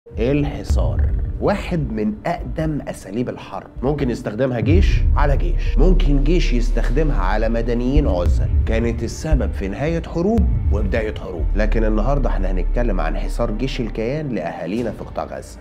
الحصار واحد من أقدم أساليب الحرب ممكن يستخدمها جيش على جيش ممكن جيش يستخدمها على مدنيين عزل كانت السبب في نهاية حروب وبداية حروب لكن النهاردة احنا هنتكلم عن حصار جيش الكيان لأهالينا في قطاع غزة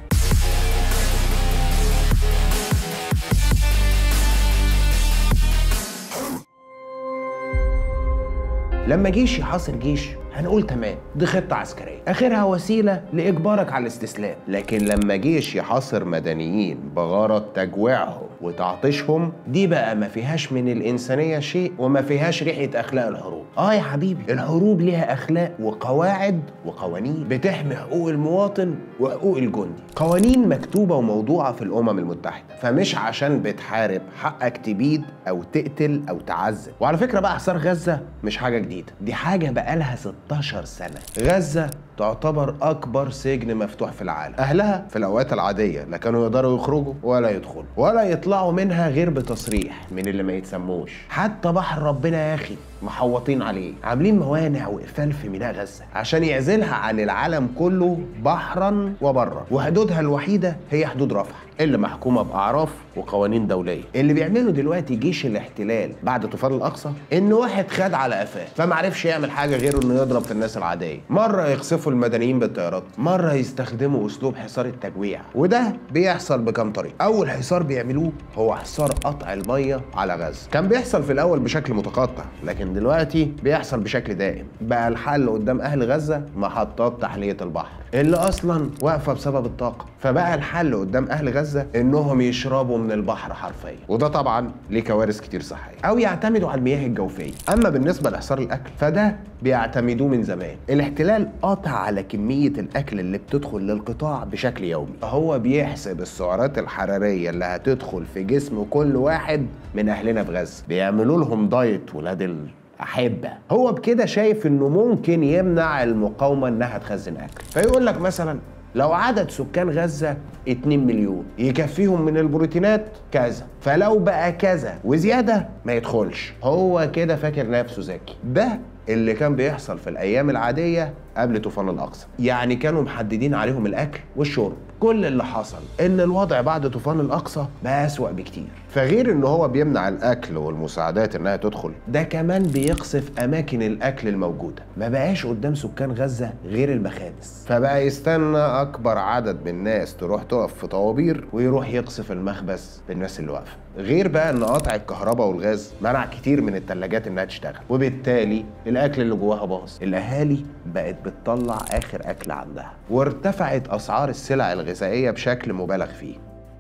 لما جيش يحاصر جيش هنقول تمام دي خطة عسكرية آخرها وسيلة لإجبارك على الاستسلام لكن لما جيش يحاصر مدنيين بغرض تجويعهم وتعطيشهم دي بقى ما فيهاش من الإنسانية شيء وما فيهاش ريحة أخلاق الحروب آه يا حبيبي الحروب ليها أخلاق وقواعد وقوانين بتحمي حقوق المواطن وحقوق الجندي قوانين مكتوبة وموضوعة في الأمم المتحدة فمش عشان بتحارب حقك تبيد أو تقتل أو تعذب وعلى فكرة بقى حصار غزة مش حاجة جديدة دي حاجة بقالها 16 سنة غزة تعتبر أكبر سجن مفتوح في العالم أهلها في الأوقات العادية لا كانوا يقدروا يخرجوا ولا يدخلوا ولا يطلعوا منها غير بتصريح من اللي ما يتسموش حتى بحر ربنا يا أخي محوطين عليه عاملين موانع وقفال في ميناء غزة عشان يعزلها عن العالم كله بحرا وبرا وحدودها الوحيدة هي حدود رفح اللي محكومة بأعراف وقوانين دولية اللي بيعمله دلوقتي جيش الاحتلال بعد طوفان الأقصى إن واحد خد على قفاه فمعرفش يعمل حاجة غير إنه يضرب في الناس العادية مرة يخسفوا المدنيين بالطيارات مرة يستخدموا أسلوب حصار التجويع وده بيحصل بكام طريقة أول حصار بيعملوه هو حصار قطع المية على غزة كان بيحصل في الأول بشكل متقطع لكن دلوقتي بيحصل بشكل دائم بقى الحل قدام أهل غزة محطات تحلية البحر اللي أصلا واقفة بسبب الطاقة فبقى الحل قدام أهل غزة إنهم يشربوا من البحر حرفيا وده طبعا ليه كوارث كتير صحية أو يعتمدوا على المياه الجوفية أما بالنسبة لحصار الأكل فده بيعتمدوه من زمان الاحتلال قاطع على كمية الأكل اللي بتدخل للقطاع بشكل يومي فهو بيحسب السعرات الحرارية اللي هتدخل في جسم كل واحد من أهلنا في غزة بيعملوا لهم دايت ولاد ال... أحبة هو بكده شايف إنه ممكن يمنع المقاومة إنها تخزن أكل فيقول لك مثلا لو عدد سكان غزة 2 مليون يكفيهم من البروتينات كذا فلو بقى كذا وزيادة ما يدخلش هو كده فاكر نفسه ذكي ده اللي كان بيحصل في الأيام العادية قبل طوفان الأقصى يعني كانوا محددين عليهم الأكل والشرب كل اللي حصل ان الوضع بعد طوفان الاقصى بقى اسوأ بكتير فغير ان هو بيمنع الاكل والمساعدات انها تدخل ده كمان بيقصف اماكن الاكل الموجوده ما بقاش قدام سكان غزه غير المخابز فبقى يستنى اكبر عدد من الناس تروح تقف في طوابير ويروح يقصف المخبز بالناس اللي واقفه غير بقى ان قطع الكهرباء والغاز منع كتير من الثلاجات انها تشتغل وبالتالي الاكل اللي جواها باظ الاهالي بقت بتطلع اخر اكل عندها وارتفعت اسعار السلع الغذائيه بشكل مبالغ فيه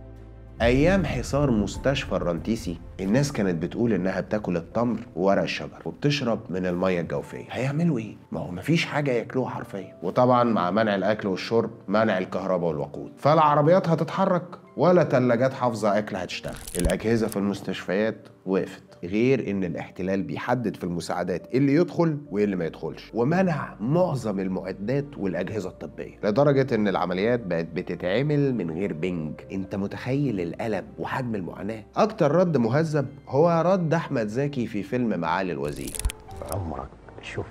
ايام حصار مستشفى الرنتيسي الناس كانت بتقول انها بتاكل التمر وورق الشجر وبتشرب من الميه الجوفيه هيعملوا ايه ما هو مفيش حاجه ياكلوها حرفيا وطبعا مع منع الاكل والشرب منع الكهرباء والوقود فالعربيات هتتحرك ولا تلاجات حافظه اكل هتشتغل الاجهزه في المستشفيات وقفت غير ان الاحتلال بيحدد في المساعدات اللي يدخل واللي ما يدخلش ومنع معظم المعدات والاجهزه الطبيه لدرجه ان العمليات بقت بتتعمل من غير بنج انت متخيل الالم وحجم المعاناه اكتر رد مهذب هو رد احمد زكي في فيلم معالي الوزير عمرك شفت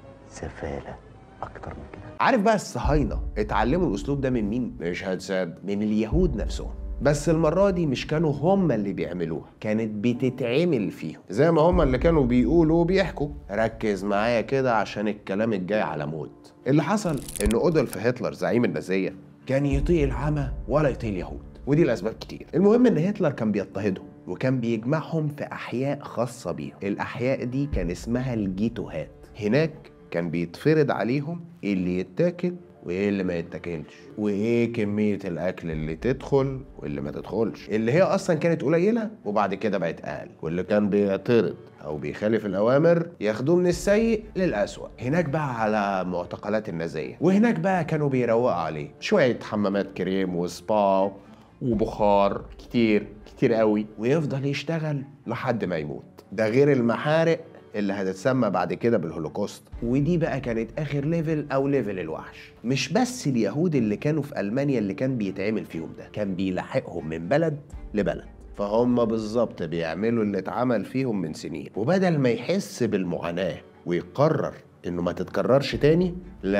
سفالة أكتر من كده عارف بقى الصهاينه اتعلموا الاسلوب ده من مين مش هتصدق من اليهود نفسهم بس المرة دي مش كانوا هم اللي بيعملوها كانت بتتعمل فيهم زي ما هم اللي كانوا بيقولوا وبيحكوا ركز معايا كده عشان الكلام الجاي على موت اللي حصل ان أودولف هتلر زعيم النازية كان يطيق العمى ولا يطيق اليهود ودي لأسباب كتير المهم ان هتلر كان بيضطهدهم وكان بيجمعهم في أحياء خاصة بيهم الأحياء دي كان اسمها الجيتوهات هناك كان بيتفرض عليهم اللي يتاكل وايه اللي ما يتاكلش وايه كميه الاكل اللي تدخل واللي ما تدخلش اللي هي اصلا كانت قليله وبعد كده بقت اقل واللي كان بيعترض او بيخالف الاوامر ياخدوه من السيء للاسوأ هناك بقى على معتقلات النازيه وهناك بقى كانوا بيروقوا عليه شويه حمامات كريم وسبا وبخار كتير كتير قوي ويفضل يشتغل لحد ما يموت ده غير المحارق اللي هتتسمى بعد كده بالهولوكوست ودي بقى كانت اخر ليفل او ليفل الوحش مش بس اليهود اللي كانوا في المانيا اللي كان بيتعمل فيهم ده كان بيلاحقهم من بلد لبلد فهم بالظبط بيعملوا اللي اتعمل فيهم من سنين وبدل ما يحس بالمعاناه ويقرر انه ما تتكررش تاني لا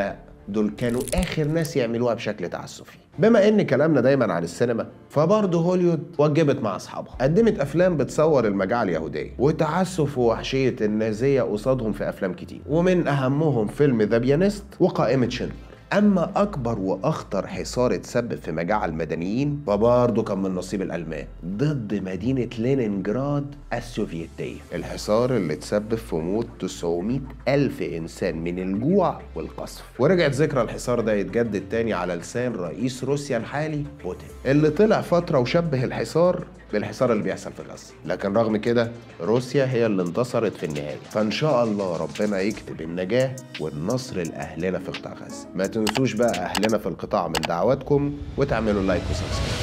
دول كانوا آخر ناس يعملوها بشكل تعسفي بما ان كلامنا دايما عن السينما فبرضه هوليوود وجبت مع اصحابها قدمت افلام بتصور المجاعه اليهوديه وتعسف ووحشيه النازيه قصادهم في افلام كتير ومن اهمهم فيلم ذا بيانيست وقائمه شندلر اما اكبر واخطر حصار اتسبب في مجاعه المدنيين فبرضه كان من نصيب الالمان ضد مدينه لينينجراد السوفيتيه الحصار اللي تسبب في موت 900 الف انسان من الجوع والقصف ورجعت ذكرى الحصار ده يتجدد تاني على لسان رئيس روسيا الحالي بوتين اللي طلع فتره وشبه الحصار بالحصار اللي بيحصل في غزه لكن رغم كده روسيا هي اللي انتصرت في النهايه فان شاء الله ربنا يكتب النجاه والنصر لاهلنا في قطاع غزه ما تنسوش بقى اهلنا في القطاع من دعواتكم وتعملوا لايك وسبسكرايب